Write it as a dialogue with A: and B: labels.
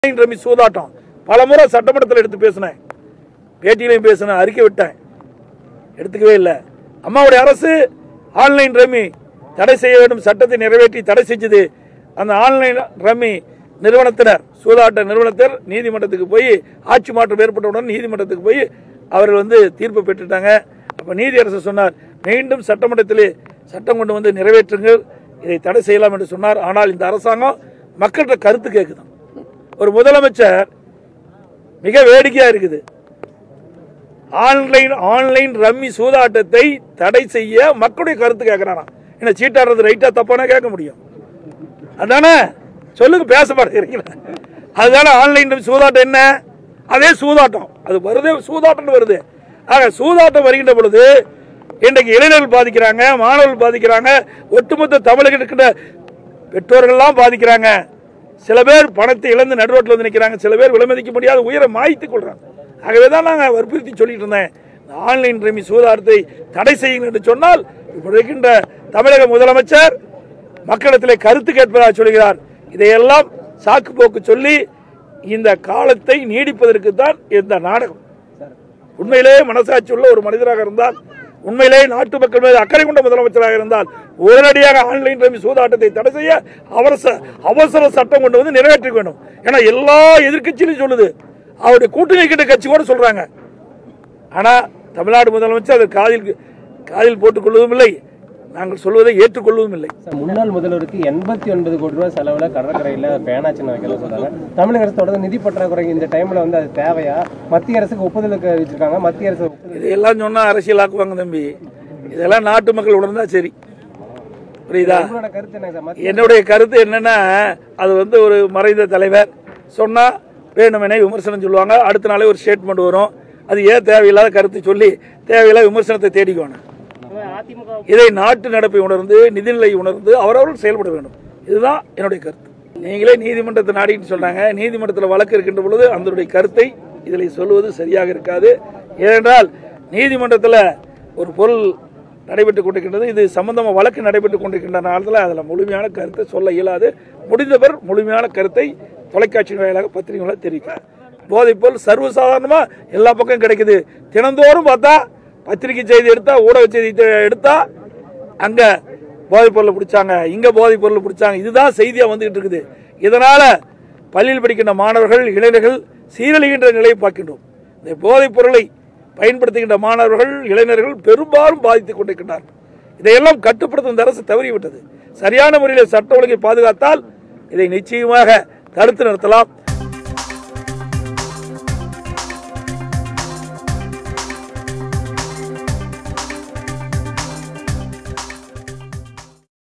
A: rummy சூதாட்டம் பல முறை சட்டமன்றத்தில் எடுத்து பேசினேன் பேட்டியிலையும் பேசினேன் அறிக்கை விட்டேன் எடுத்துக்கவே இல்லை அம்மாவுடைய அரசு ஆன்லைன் ரம்மி தடை செய்ய வேண்டும் சட்டத்தை நிறைவேற்றி தடை செஞ்சது அந்த ஆன்லைன் ரம்மி நிறுவனத்தினர் சூதாட்ட நிறுவனத்தினர் நீதிமன்றத்துக்கு போய் ஆட்சி மாற்றம் ஏற்பட்டவுடன் நீதிமன்றத்துக்கு போய் அவர்கள் வந்து தீர்ப்பு பெற்றுட்டாங்க அப்ப நீதியரசர் சொன்னார் மீண்டும் சட்டமன்றத்திலே சட்டம் கொண்டு வந்து நிறைவேற்றுங்கள் இதை தடை செய்யலாம் என்று சொன்னார் ஆனால் இந்த அரசாங்கம் மக்கள்கிட்ட கருத்து கேட்குது ஒரு முதலமைச்சர் மிக வேடிக்கையா இருக்குது ஆன்லைன் ஆன்லைன் ரம்மி சூதாட்டத்தை தடை செய்ய மக்களுடைய கருத்து கேட்கிறாராம் என்ன சீட்டாடுறது ரைட்டா தப்பானா கேட்க முடியும் அதானே சொல்லுங்க பேச மாட்டேங்கிறீங்களா அதுதானே ஆன்லைன் ரம்மி சூதாட்டம் என்ன அதே சூதாட்டம் அது வருதே சூதாட்டம் வருது ஆக சூதாட்டம் வருகின்ற பொழுது இன்றைக்கு இளைஞர்கள் பாதிக்கிறாங்க மாணவர்கள் பாதிக்கிறாங்க ஒட்டுமொத்த தமிழக இருக்கின்ற பெற்றோர்கள்லாம் பாதிக்கிறாங்க சில பேர் பணத்தை இழந்து நடுரோட்டில் வந்து நிற்கிறாங்க சில பேர் விலைமதிக்க முடியாத உயிரை மாய்த்துக் கொள்றாங்க ஆகவே தான் நாங்கள் வற்புறுத்தி சொல்லிட்டு இருந்தேன் இந்த ஆன்லைன் ரம்மி சூதாட்டத்தை தடை செய்யுங்கள் என்று சொன்னால் இப்படி இருக்கின்ற தமிழக முதலமைச்சர் மக்களிடத்திலே கருத்து கேட்பதாக சொல்கிறார் இதையெல்லாம் சாக்கு போக்கு சொல்லி இந்த காலத்தை நீடிப்பதற்கு தான் இந்த நாடகம் உண்மையிலேயே மனசாட்சி உள்ள ஒரு மனிதராக இருந்தால் உண்மையிலேயே நாட்டு மக்கள் மீது அக்கறை கொண்ட முதலமைச்சராக இருந்தால் உடனடியாக ஆன்லைன் ரம்மி சூதாட்டத்தை தடை செய்ய அவசர அவசர சட்டம் கொண்டு வந்து நிறைவேற்ற வேண்டும் ஏன்னா எல்லா எதிர்க்கட்சியிலும் சொல்லுது அவருடைய கூட்டணி கிட்ட கட்சி கூட சொல்றாங்க ஆனா தமிழ்நாடு முதலமைச்சர் அதை காதில் காதில் போட்டுக் கொள்வதும் இல்லை நாங்கள் சொல்வதை ஏற்றுக்கொள்வதும் இல்லை
B: சார், முன்னாள் முதல்வருக்கு எண்பத்தி ஒன்பது கோடி ரூபாய் செலவுல கடற்கரையில பேனா சின்ன வைக்கல சொல்றாங்க தமிழக அரசு தொடர்ந்து நிதி பற்றாக்குறை இந்த டைம்ல வந்து அது தேவையா மத்திய அரசுக்கு ஒப்புதலுக்கு அறிவிச்சிருக்காங்க மத்திய அரசு ஒப்புதல்
A: இதையெல்லாம் சொன்னா அரசியலாக்குவாங்க தம்பி இதெல்லாம் நாட்டு மக்கள் உணர்ந்தா சரி புரியுதா
B: உங்களோட கருத்து என்ன சார் மத்திய
A: என்னுடைய கருத்து என்னன்னா அது வந்து ஒரு மறைந்த தலைவர் சொன்னா வேணுமெனே விமர்சனம் சொல்லுவாங்க அடுத்த நாளே ஒரு ஸ்டேட்மெண்ட் வரும் அது ஏன் தேவையில்லாத கருத்து சொல்லி தேவையில்லாத விமர்சனத்தை தேடிக்கணும் இதை நாட்டு நடப்பை உணர்ந்து நிதிநிலை உணர்ந்து அவரவர்கள் செயல்பட வேண்டும் இதுதான் என்னுடைய கருத்து நீங்களே நீதிமன்றத்தை நாடின்னு சொல்றாங்க நீதிமன்றத்தில் வழக்கு இருக்கின்ற பொழுது அதனுடைய கருத்தை இதில் சொல்லுவது சரியாக இருக்காது ஏனென்றால் நீதிமன்றத்தில் ஒரு பொருள் நடைபெற்றுக் கொண்டிருக்கின்றது இது சம்பந்தமாக வழக்கு நடைபெற்றுக் கொண்டிருக்கின்ற நேரத்தில் அதில் முழுமையான கருத்தை சொல்ல இயலாது முடிந்தவர் முழுமையான கருத்தை தொலைக்காட்சி வாயிலாக பத்திரிகைகளை தெரிவிக்கிறார் போதைப் பொருள் சர்வசாதாரணமாக எல்லா பக்கம் கிடைக்குது தினந்தோறும் பார்த்தா பத்திரிகை செய்தி எடுத்தா ஊடக செய்தி தெ- எடுத்தா அங்க போதைப் பொருளை பிடிச்சாங்க இங்க போதைப் பொருளை பிடிச்சாங்க இதுதான் செய்தியா வந்துகிட்டு இருக்குது இதனால பள்ளியில் படிக்கின்ற மாணவர்கள் இளைஞர்கள் சீரழிகின்ற நிலையை பார்க்கின்றோம் இந்த போதைப் பொருளை பயன்படுத்துகின்ற மாணவர்கள் இளைஞர்கள் பெரும்பாலும் பாதித்துக் கொண்டிருக்கின்றார்கள் இதையெல்லாம் கட்டுப்படுத்தும் இந்த அரசு தவறிவிட்டது சரியான முறையில் சட்ட ஒழுங்கை பாதுகாத்தால் இதை நிச்சயமாக தடுத்து நிறுத்தலாம்